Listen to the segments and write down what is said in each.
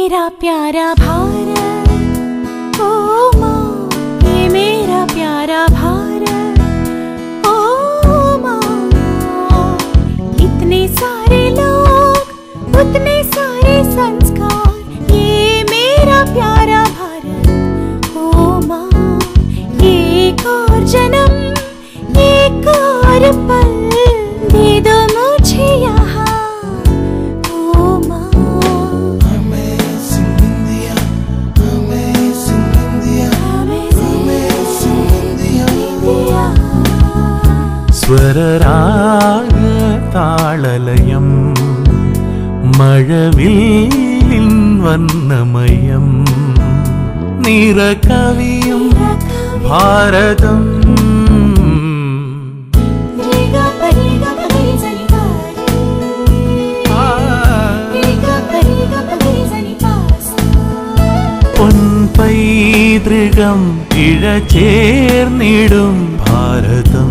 मेरा प्यारा भारत ओ माँ ये मेरा प्यारा भारत ओ माँ इतने सारे लोग उतने सारे संस्कार ये मेरा प्यारा भारत ओ माँ एक और जन्म एक और पल दे दो मुझे यहाँ ओ माँ Amazing India, amazing India, amazing India. സ്വരരാഗ താളലയം മഴവില്ലിൻ വർണ്ണമയം നിറകവിയും ഭാരതം ആ, പൊൻപൈതൃകം ഇഴചേർന്നിടും ഭാരതം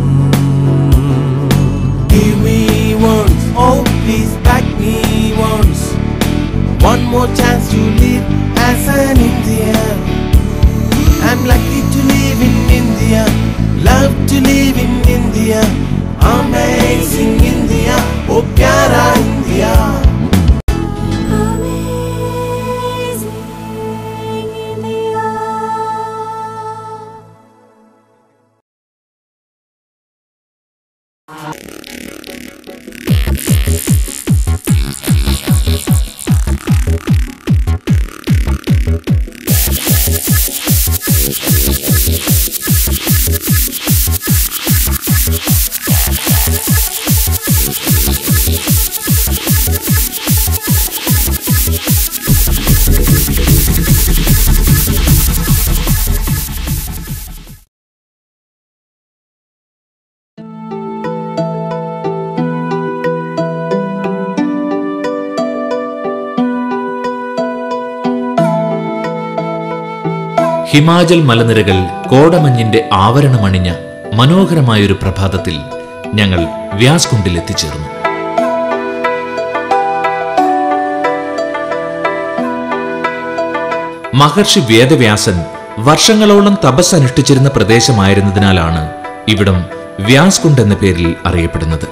Give me once, oh please back me once. One more chance to live as an Indian. I'm lucky to live in India, love to live in India. Amazing India, oh pyara India. Himachal മലനിരകൾ കോടമഞ്ഞിന്റെ ആവരണമണിഞ്ഞ മനോഹരമായൊരു പ്രഭാതത്തിൽ ഞങ്ങൾ വ്യാസ്കുണ്ടിൽ എത്തിച്ചേർന്നു മഹർഷി വേദവ്യാസൻ വർഷങ്ങളോളം തപസ് അനുഷ്ഠിച്ചിരുന്ന പ്രദേശമായിരുന്നതിനാലാണ് ഇവിടം വ്യാസ്കുണ്ട് എന്ന പേരിൽ അറിയപ്പെടുന്നത്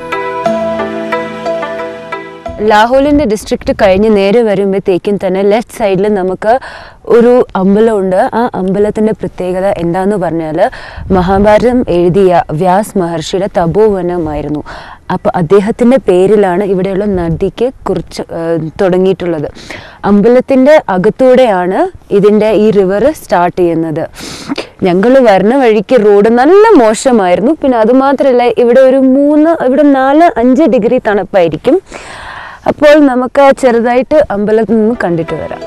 ലാഹോലിൻ്റെ ഡിസ്ട്രിക്റ്റ് കഴിഞ്ഞ് നേരെ വരുമ്പോഴത്തേക്കും തന്നെ ലെഫ്റ്റ് സൈഡിൽ നമുക്ക് ഒരു അമ്പലമുണ്ട് ആ അമ്പലത്തിൻ്റെ പ്രത്യേകത എന്താന്ന് പറഞ്ഞാൽ മഹാഭാരതം എഴുതിയ വ്യാസ് മഹർഷിയുടെ തപോവനമായിരുന്നു അപ്പോൾ അദ്ദേഹത്തിൻ്റെ പേരിലാണ് ഇവിടെയുള്ള നദിക്ക് കുറിച്ച് ഏഹ്, തുടങ്ങിയിട്ടുള്ളത് അമ്പലത്തിൻ്റെ അകത്തൂടെയാണ് ഇതിൻ്റെ ഈ റിവർ സ്റ്റാർട്ട് ചെയ്യുന്നത് ഞങ്ങൾ വരുന്ന വഴിക്ക് റോഡ് നല്ല മോശമായിരുന്നു പിന്നെ അതുമാത്രമല്ല ഇവിടെ ഒരു മൂന്ന് ഇവിടെ നാല് അഞ്ച് ഡിഗ്രി തണുപ്പായിരിക്കും അപ്പോൾ നമുക്ക് ചെറുതായിട്ട് അമ്പലത്തിൽ നിന്ന് കണ്ടിട്ട് വരാം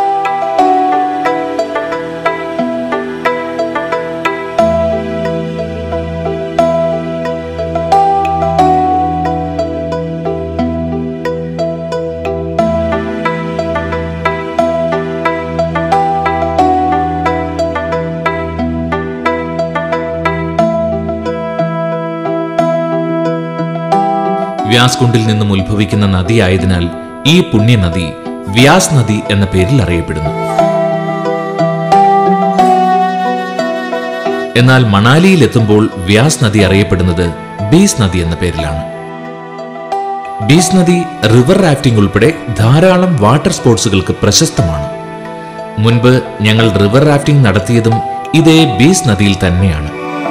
വ്യാസ്കുണ്ടിൽ നിന്നും ഉത്ഭവിക്കുന്ന നദിയായതിനാൽ ഈ പുണ്യനദി വ്യാസ് നദി എന്ന പേരിൽ അറിയപ്പെടുന്നു എന്നാൽ മണാലിയിൽ എത്തുമ്പോൾ വ്യാസ് നദി അറിയപ്പെടുന്നത് ബീസ് നദി എന്ന പേരിലാണ് ബീസ് നദി റിവർ റാഫ്റ്റിംഗ് ഉൾപ്പെടെ ധാരാളം വാട്ടർ സ്പോർട്സുകൾക്ക് പ്രശസ്തമാണ് മുൻപ് ഞങ്ങൾ റിവർ റാഫ്റ്റിംഗ് നടത്തിയതും ഇതേ ബീസ് നദിയിൽ തന്നെയാണ്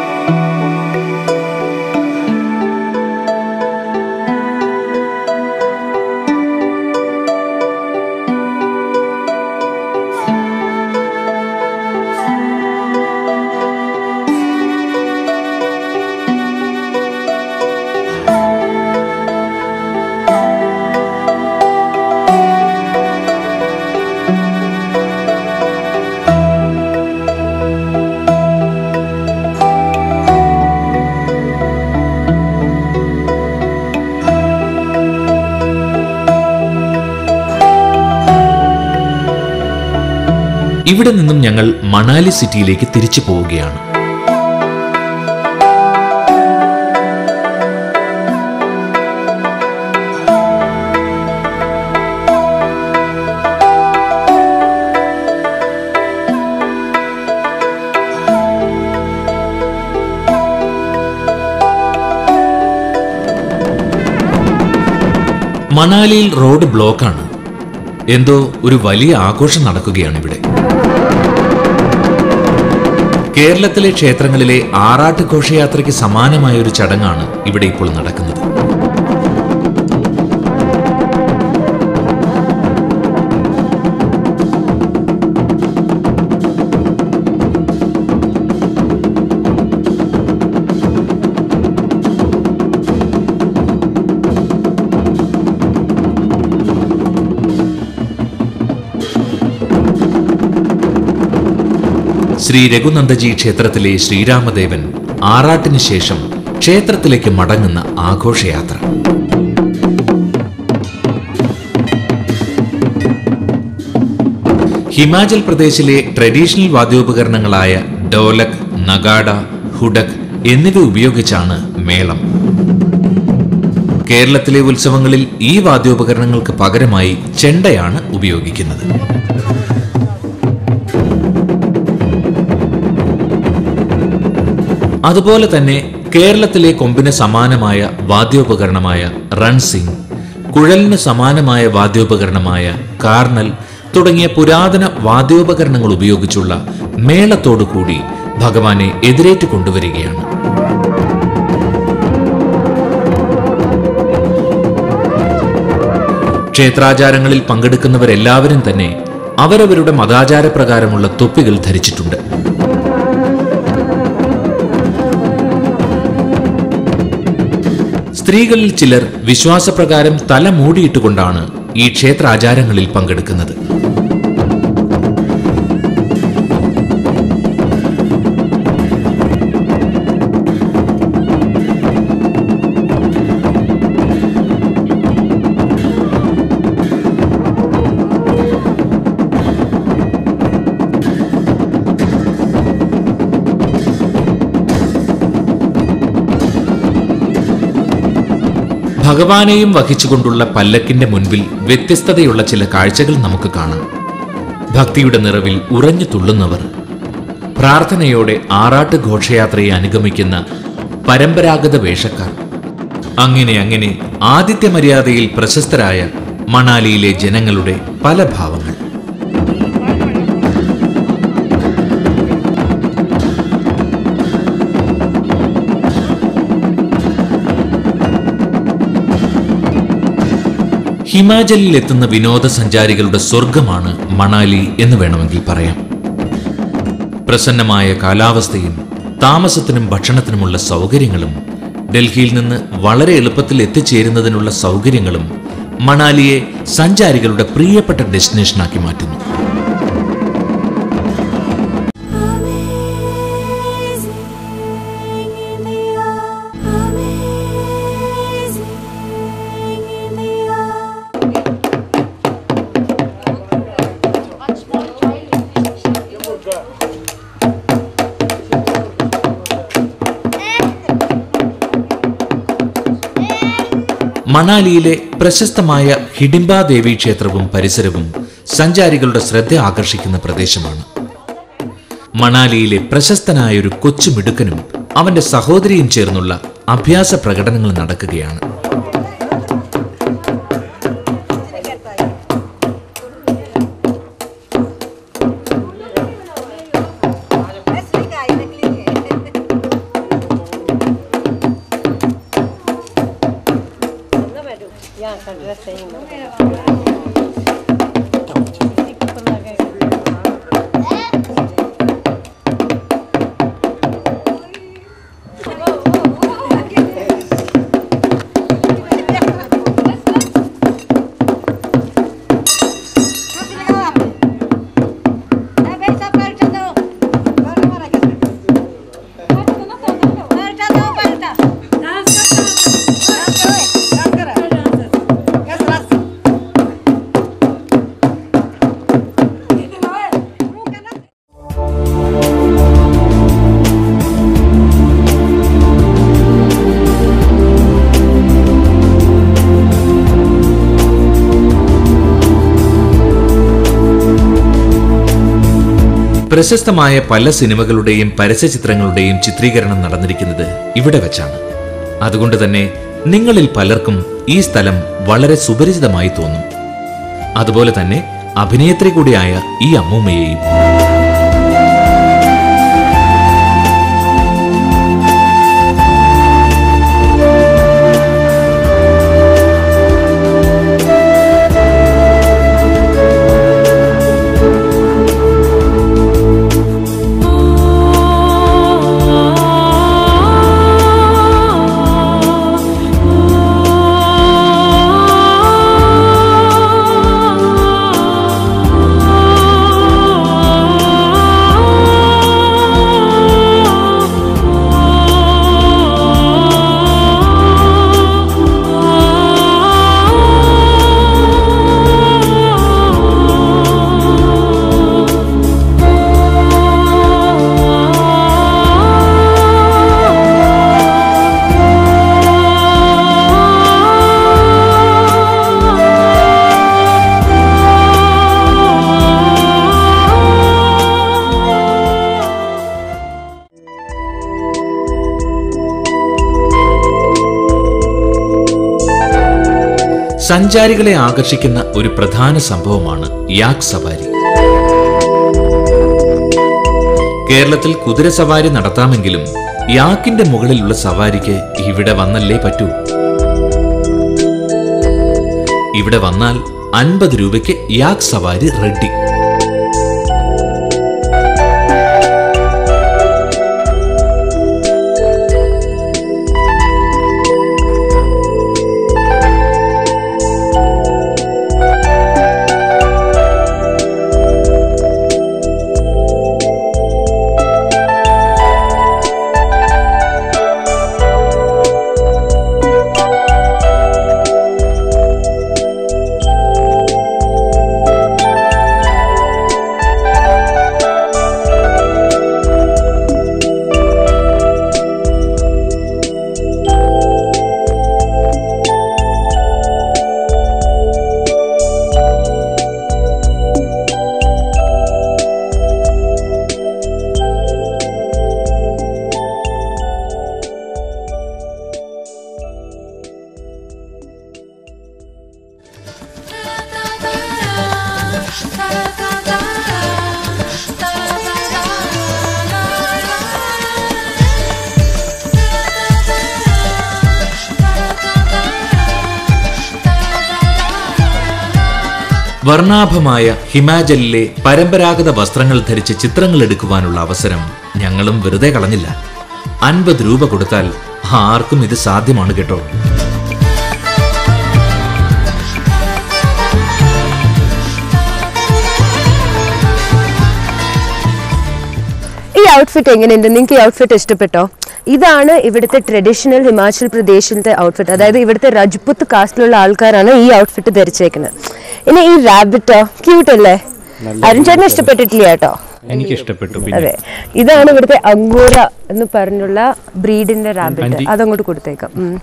ഇവിടെ നിന്നും ഞങ്ങൾ മണാലി സിറ്റിയിലേക്ക് തിരിച്ചു പോവുകയാണ് മണാലിയിൽ റോഡ് ബ്ലോക്കാണ് എന്തോ ഒരു വലിയ ആഘോഷം നടക്കുകയാണ് ഇവിടെ കേരളത്തിലെ ക്ഷേത്രങ്ങളിലെ ആറാട്ട് ഘോഷയാത്രയ്ക്ക് സമാനമായ ഒരു ചടങ്ങാണ് ഇവിടെ ഇപ്പോൾ നടക്കുന്നത് ശ്രീ രഘുനന്ദജി ക്ഷേത്രത്തിലെ ശ്രീരാമദേവൻ ആറാട്ടിന് ശേഷം ക്ഷേത്രത്തിലേക്ക് മടങ്ങുന്ന ആഘോഷയാത്ര ഹിമാചൽ പ്രദേശിലെ ട്രഡീഷണൽ വാദ്യോപകരണങ്ങളായ ഡോലക് നഗാഡ ഹുഡക് എന്നിവ ഉപയോഗിച്ചാണ് മേളം കേരളത്തിലെ ഉത്സവങ്ങളിൽ ഈ വാദ്യോപകരണങ്ങൾക്ക് പകരമായി ചെണ്ടയാണ് ഉപയോഗിക്കുന്നത് അതുപോലെ തന്നെ കേരളത്തിലെ കൊമ്പിന് സമാനമായ വാദ്യോപകരണമായ റൺസിംഗ് കുഴലിന് സമാനമായ വാദ്യോപകരണമായ കാർണൽ തുടങ്ങിയ പുരാതന വാദ്യോപകരണങ്ങൾ ഉപയോഗിച്ചുള്ള മേളത്തോടു കൂടി ഭഗവാനെ എതിരേറ്റ് കൊണ്ടുവരികയാണ് ക്ഷേത്രാചാരങ്ങളിൽ പങ്കെടുക്കുന്നവരെല്ലാവരും തന്നെ അവരവരുടെ മതാചാരപ്രകാരമുള്ള തൊപ്പികൾ ധരിച്ചിട്ടുണ്ട് സ്ത്രീകളിൽ ചിലർ വിശ്വാസപ്രകാരം തല മൂടിയിട്ടുകൊണ്ടാണ് ഈ ക്ഷേത്രാചാരങ്ങളിൽ പങ്കെടുക്കുന്നത് ഭഗവാനെയും വഹിച്ചുകൊണ്ടുള്ള പല്ലക്കിന്റെ മുൻപിൽ വ്യത്യസ്തതയുള്ള ചില കാഴ്ചകൾ നമുക്ക് കാണാം ഭക്തിയുടെ നിറവിൽ ഉറഞ്ഞു തുള്ളുന്നവർ പ്രാർത്ഥനയോടെ ആറാട്ട് ഘോഷയാത്രയെ അനുഗമിക്കുന്ന പരമ്പരാഗത വേഷക്കാർ അങ്ങനെ അങ്ങനെ ആദിത്യ മര്യാദയിൽ പ്രശസ്തരായ മണാലിയിലെ ജനങ്ങളുടെ പല ഭാവങ്ങൾ ഹിമാചലിൽ എത്തുന്ന വിനോദസഞ്ചാരികളുടെ സ്വർഗമാണ് മണാലി എന്ന് വേണമെങ്കിൽ പറയാം പ്രസന്നമായ കാലാവസ്ഥയും താമസത്തിനും ഭക്ഷണത്തിനുമുള്ള സൗകര്യങ്ങളും ഡൽഹിയിൽ നിന്ന് വളരെ എളുപ്പത്തിൽ എത്തിച്ചേരുന്നതിനുള്ള സൗകര്യങ്ങളും മണാലിയെ സഞ്ചാരികളുടെ പ്രിയപ്പെട്ട ഡെസ്റ്റിനേഷനാക്കി മാറ്റുന്നു മണാലിയിലെ പ്രശസ്തമായ ഹിഡിംബ ദേവി ക്ഷേത്രവും പരിസരവും സഞ്ചാരികളുടെ ശ്രദ്ധ ആകർഷിക്കുന്ന പ്രദേശമാണ് മണാലിയിലെ പ്രശസ്തനായ ഒരു കൊച്ചു മിടുക്കനും അവന്റെ സഹോദരിയും ചേർന്നുള്ള അഭ്യാസ പ്രകടനങ്ങൾ നടക്കുകയാണ് പ്രശസ്തമായ പല സിനിമകളുടെയും പരസ്യചിത്രങ്ങളുടെയും ചിത്രീകരണം നടന്നിരിക്കുന്നത് ഇവിടെ വെച്ചാണ് അതുകൊണ്ട് തന്നെ നിങ്ങളിൽ പലർക്കും ഈ സ്ഥലം വളരെ സുപരിചിതമായി തോന്നും അതുപോലെ തന്നെ അഭിനേത്രി കൂടിയായ ഈ അമ്മൂമ്മയെയും സഞ്ചാരികളെ ആകർഷിക്കുന്ന ഒരു പ്രധാന സംഭവമാണ് യാക് സവാരി കേരളത്തിൽ കുതിര സവാരി നടത്താമെങ്കിലും യാക്കിന്റെ മുകളിലുള്ള സവാരിക്ക് ഇവിടെ വന്നല്ലേ പറ്റൂ ഇവിടെ വന്നാൽ അൻപത് രൂപയ്ക്ക് യാക് സവാരി റെഡി വർണ്ണാഭമായ ഹിമാചലിലെ പരമ്പരാഗത വസ്ത്രങ്ങൾ ധരിച്ച് ചിത്രങ്ങൾ എടുക്കുവാനുള്ള അവസരം ഞങ്ങളും വെറുതെ കളഞ്ഞില്ല അൻപത് രൂപ കൊടുത്താൽ ആർക്കും ഇത് സാധ്യമാണ് കേട്ടോ ഈ ഔട്ട്ഫിറ്റ് എങ്ങനെയുണ്ട് നിങ്ങൾക്ക് ഈ ഔട്ട്ഫിറ്റ് ഇഷ്ടപ്പെട്ടോ ഇതാണ് ഇവിടുത്തെ ട്രഡീഷണൽ ഹിമാചൽ പ്രദേശിലത്തെ ഔട്ട്ഫിറ്റ് അതായത് ഇവിടുത്തെ രജ്പുത്ത് കാസ്റ്റിലുള്ള ആൾക്കാരാണ് ഈ ഔട്ട്ഫിറ്റ് ധരിച്ചേക്കുന്നത് ഇനി ഈ റാബിറ്റോ ക്യൂട്ട് അല്ലേ അരുൺ ചേട്ടന് ഇഷ്ടപ്പെട്ടിട്ടില്ല കേട്ടോ എനിക്ക് ഇഷ്ടപ്പെട്ടു അതെ ഇതാണ് ഇവിടുത്തെ അങ്കോര എന്ന് പറഞ്ഞുള്ള ബ്രീഡിന്റെ റാബിറ്റ് അതങ്ങോട്ട് കൊടുത്തേക്കാം ഉം.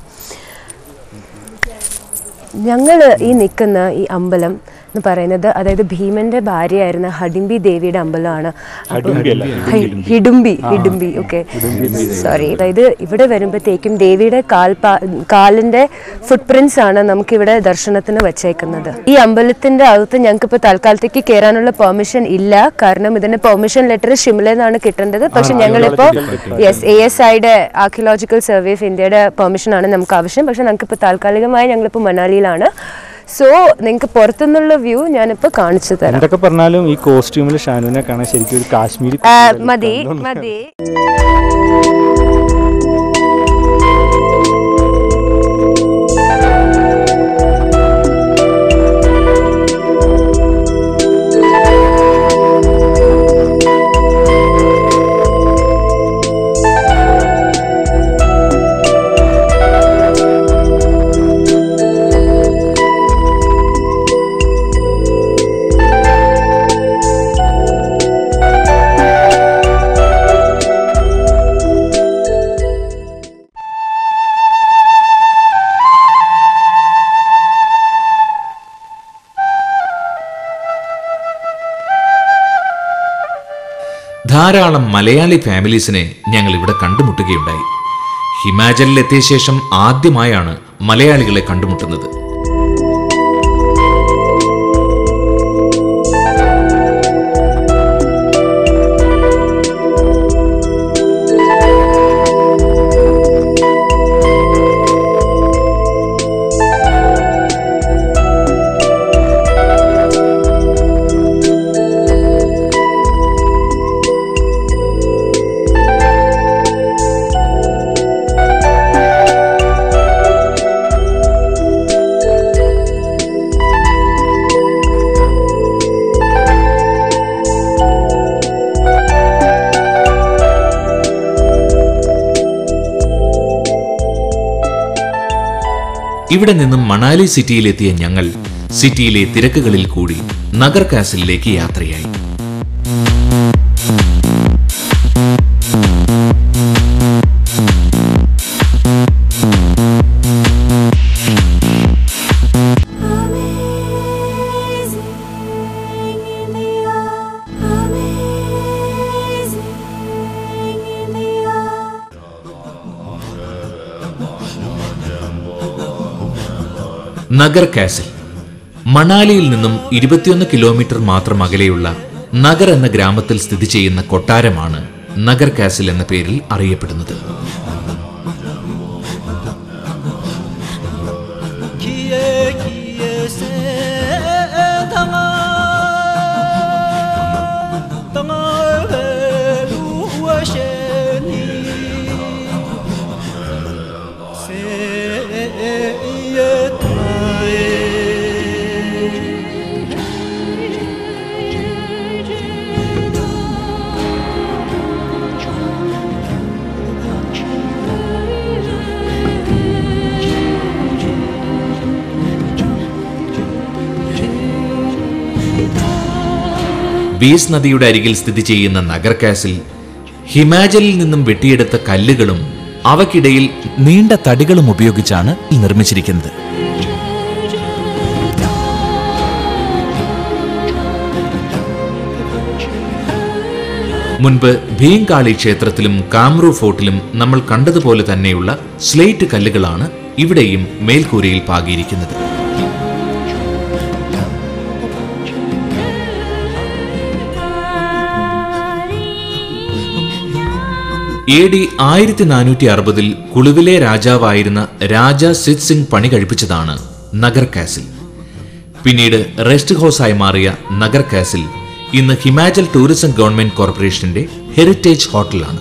ഞങ്ങള് ഈ നിൽക്കുന്ന ഈ അമ്പലം എന്ന് പറയുന്നത് അതായത് ഭീമന്റെ ഭാര്യയായിരുന്ന ഹഡിംബി ദേവിയുടെ അമ്പലമാണ് അപ്പോൾ- ഹി- ഹിഡുംബി ഹിഡുംബി ഓക്കെ സോറി അതായത് ഇവിടെ വരുമ്പോഴത്തേക്കും ദേവിയുടെ കാൽ കാലിന്റെ ഫുട് പ്രിന്റ്സ് ആണ് നമുക്കിവിടെ ദർശനത്തിന് വെച്ചേക്കുന്നത് ഈ അമ്പലത്തിന്റെ അകത്ത് ഞങ്ങൾക്ക് ഇപ്പോൾ തൽക്കാലത്തേക്ക് കയറാനുള്ള പെർമിഷൻ ഇല്ല കാരണം ഇതിന്റെ പെർമിഷൻ ലെറ്റർ ഷിംലയിൽ നിന്നാണ് കിട്ടേണ്ടത് പക്ഷെ ഞങ്ങളിപ്പോ യെസ് എ എസ് ഐയുടെ ആർക്കിയോളജിക്കൽ സർവേ ഓഫ് ഇന്ത്യയുടെ പെർമിഷൻ ആണ് നമുക്ക് ആവശ്യം പക്ഷെ ഞങ്ങൾക്കിപ്പോൾ താൽക്കാലികമായി ഞങ്ങളിപ്പോൾ മണാലിയിലാണ് സോ നിങ്ങൾക്ക് പുറത്തുനിന്നുള്ള വ്യൂ ഞാനിപ്പോൾ കാണിച്ചു തരാം എന്തൊക്കെ പറഞ്ഞാലും ഈ കോസ്റ്റ്യൂമിൽ ഷാനുവിനെ കാണാൻ ശരിക്കും ഒരു കാശ്മീരി ആ, മതി മതി ധാരാളം മലയാളി ഫാമിലീസിനെ ഞങ്ങൾ ഇവിടെ കണ്ടുമുട്ടുകയുണ്ടായി ഹിമാചലിൽ എത്തിയ ശേഷം ആദ്യമായാണ് മലയാളികളെ കണ്ടുമുട്ടുന്നത് ഇവിടെ നിന്നും മണാലി സിറ്റിയിലെത്തിയ ഞങ്ങൾ സിറ്റിയിലെ തിരക്കുകളിൽ കൂടി നഗർ കാസിലേക്ക് യാത്രയായി നഗർ കാസിൽ മണാലിയിൽ നിന്നും ഇരുപത്തിയൊന്ന് കിലോമീറ്റർ മാത്രം അകലെയുള്ള നഗർ എന്ന ഗ്രാമത്തിൽ സ്ഥിതി ചെയ്യുന്ന കൊട്ടാരമാണ് നഗർ കാസിൽ എന്ന പേരിൽ അറിയപ്പെടുന്നത് 기에 기에 새 땅아 땅아 외루와 셰니 새의 타에 ബീസ് നദിയുടെ അരികിൽ സ്ഥിതി ചെയ്യുന്ന നഗർ കാസിൽ ഹിമാചലിൽ നിന്നും വെട്ടിയെടുത്ത കല്ലുകളും അവക്കിടയിൽ നീണ്ട തടികളും ഉപയോഗിച്ചാണ് ഈ നിർമ്മിച്ചിരിക്കുന്നത് മുൻപ് ഭീംകാളി ക്ഷേത്രത്തിലും കാമ്രു ഫോർട്ടിലും നമ്മൾ കണ്ടതുപോലെ തന്നെയുള്ള സ്ലേറ്റ് കല്ലുകളാണ് ഇവിടെയും മേൽക്കൂരയിൽ പാകിയിരിക്കുന്നത് എ ഡി ആയിരത്തി നാനൂറ്റി അറുപതിൽ കുളുവിലെ രാജാവായിരുന്ന രാജ സിദ് സിംഗ് പണി കഴിപ്പിച്ചതാണ് നഗർ കാസിൽ പിന്നീട് റെസ്റ്റ് ഹൗസായി മാറിയ നഗർ കാസിൽ ഇന്ന് ഹിമാചൽ ടൂറിസം ഗവൺമെന്റ് കോർപ്പറേഷന്റെ ഹെറിറ്റേജ് ഹോട്ടലാണ്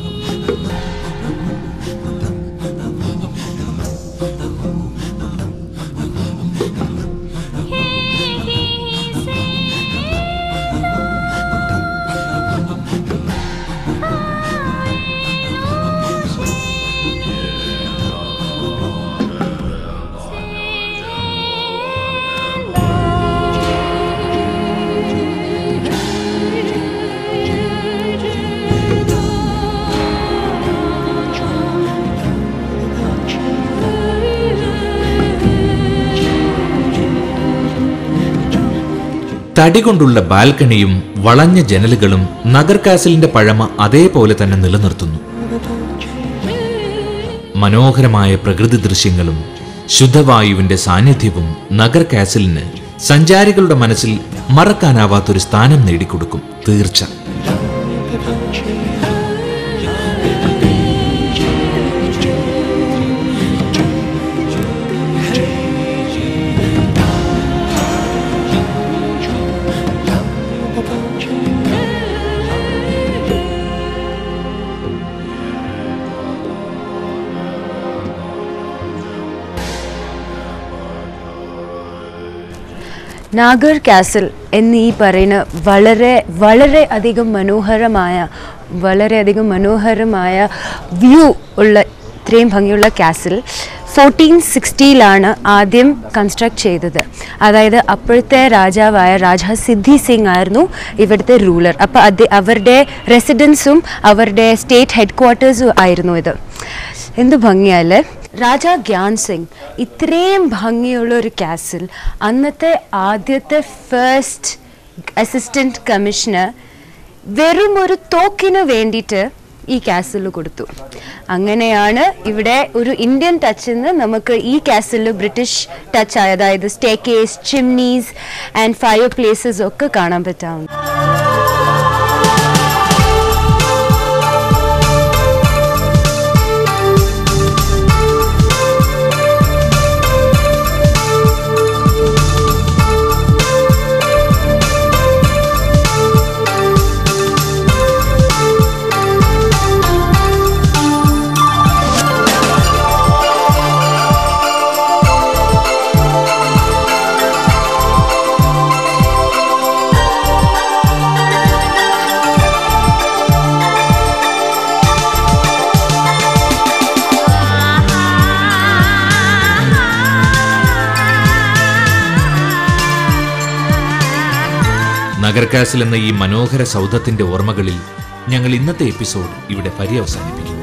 തടി കൊണ്ടുള്ള ബാൽക്കണിയും വളഞ്ഞ ജനലുകളും നഗർ കാസലിന്റെ പഴമ അതേപോലെ തന്നെ നിലനിർത്തുന്നു മനോഹരമായ പ്രകൃതി ദൃശ്യങ്ങളും ശുദ്ധവായുവിന്റെ സാന്നിധ്യവും നഗർ കാസലിന് സഞ്ചാരികളുടെ മനസ്സിൽ മറക്കാനാവാത്തൊരു സ്ഥാനം നേടിക്കൊടുക്കും തീർച്ച നാഗർ കാസൽ എന്ന് ഈ പറയുന്ന വളരെ വളരെ അധികം മനോഹരമായ വളരെയധികം മനോഹരമായ വ്യൂ ഉള്ള ഇത്രയും ഭംഗിയുള്ള കാസിൽ ഫോർട്ടീൻ സിക്സ്റ്റിയിലാണ് ആദ്യം കൺസ്ട്രക്ട് ചെയ്തത് അതായത് അപ്പോഴത്തെ രാജാവായ രാജാ സിദ്ധി സിംഗ് ആയിരുന്നു ഇവിടുത്തെ റൂളർ അപ്പോൾ അത് അവരുടെ റെസിഡൻസും അവരുടെ സ്റ്റേറ്റ് ഹെഡ് ക്വാർട്ടേഴ്സും ആയിരുന്നു ഇത് എന്ത് ഭംഗിയല്ലേ രാജാ ഗ്യാൻ സിംഗ് ഇത്രയും ഭംഗിയുള്ള ഒരു കാസിൽ അന്നത്തെ ആദ്യത്തെ ഫസ്റ്റ് അസിസ്റ്റന്റ് കമ്മീഷണർ വെറും ഒരു തോക്കിന് വേണ്ടിയിട്ട് ഈ കാസിൽ കൊടുത്തു അങ്ങനെയാണ് ഇവിടെ ഒരു ഇന്ത്യൻ ടച്ചിൽ നിന്ന് നമുക്ക് ഈ കാസിൽ ബ്രിട്ടീഷ് ടച്ച് ആയ അതായത് staircase chimneys and fire places ഒക്കെ കാണാൻ പറ്റാവുന്നു നഗർകാസിൽ എന്ന ഈ മനോഹര സൗധത്തിന്റെ ഓർമ്മകളിൽ ഞങ്ങൾ ഇന്നത്തെ എപ്പിസോഡ് ഇവിടെ പര്യവസാനിപ്പിക്കുന്നു